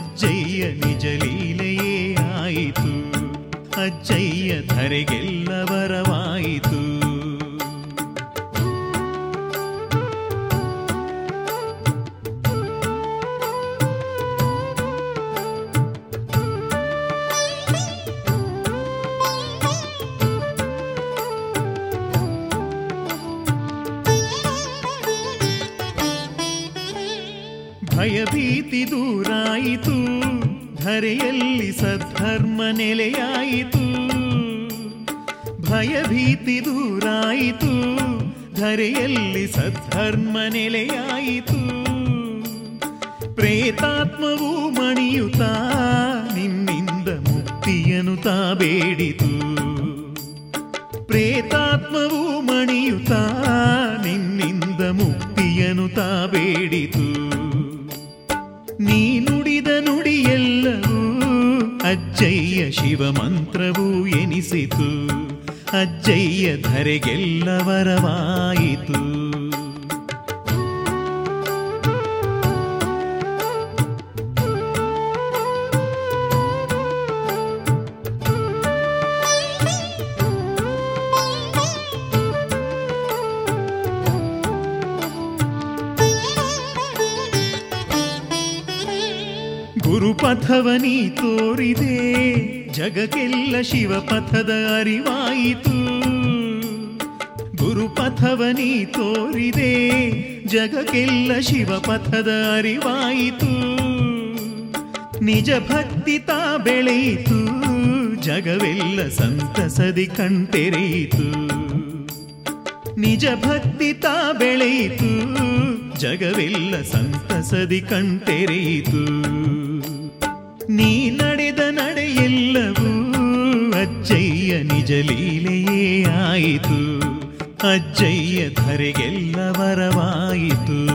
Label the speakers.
Speaker 1: ಅಜ್ಜಯ್ಯ ನಿಜ ಲೀಲೆಯೇ ಆಯಿತು ಅಜ್ಜಯ್ಯ ಧರೆಗೆಲ್ಲ ವರವಾಯಿತು ಭಯಭೀತಿ ದೂರಾಯಿತು ಧರೆಯಲ್ಲಿ ಸದ್ಧರ್ಮ ನೆಲೆಯಾಯಿತು ಭಯಭೀತಿ ದೂರಾಯಿತು ಧರೆಯಲ್ಲಿ ಸದ್ಧರ್ಮ ನೆಲೆಯಾಯಿತು ಪ್ರೇತಾತ್ಮವು ಮಣಿಯುತ್ತಾ ನಿನ್ನಿಂದ ಮುಕ್ತಿಯನು ತಾ ಬೇಡಿತು ಪ್ರೇತಾತ್ಮವು ಮಣಿಯುತ್ತಾ ನಿನ್ನಿಂದ ಮುಕ್ತಿಯನು ತಾ ಬೇಡಿತು ನೀ ನುಡಿದ ನುಡಿಯೆಲ್ಲವೂ ಅಜ್ಜಯ್ಯ ಶಿವ ಮಂತ್ರವೂ ಎನಿಸಿತು ಅಜ್ಜಯ್ಯ ಧರೆಗೆಲ್ಲ ವರವಾಯಿತು ಗುರುಪಥವನಿ ತೋರಿದೆ ಜಗಕ್ಕೆಲ್ಲ ಶಿವಪಥದ ಅರಿವಾಯಿತು ಗುರುಪಥವನಿ ತೋರಿದೆ ಜಗಕ್ಕೆಲ್ಲ ಶಿವಪಥದ ಅರಿವಾಯಿತು ನಿಜ ಭಕ್ತಿ ತಾ ಬೆಳೆಯಿತು ಜಗವೆಲ್ಲ ಸಂತಸದಿ ಕಣ್ತೆರೆಯಿತು ನಿಜ ಭಕ್ತಿ ತಾ ಬೆಳೆಯಿತು ಜಗವೆಲ್ಲ ಸಂತಸದಿ ಕಣ್ತೆರೆಯಿತು ನೀ ನಡೆದ ನಡೆಯೆಲ್ಲವೂ ಅಜ್ಜಯ್ಯ ನಿಜ ಲೀಲೆಯೇ ಆಯಿತು ಅಜ್ಜಯ್ಯ ಧರೆಗೆಲ್ಲ ವರವಾಯಿತು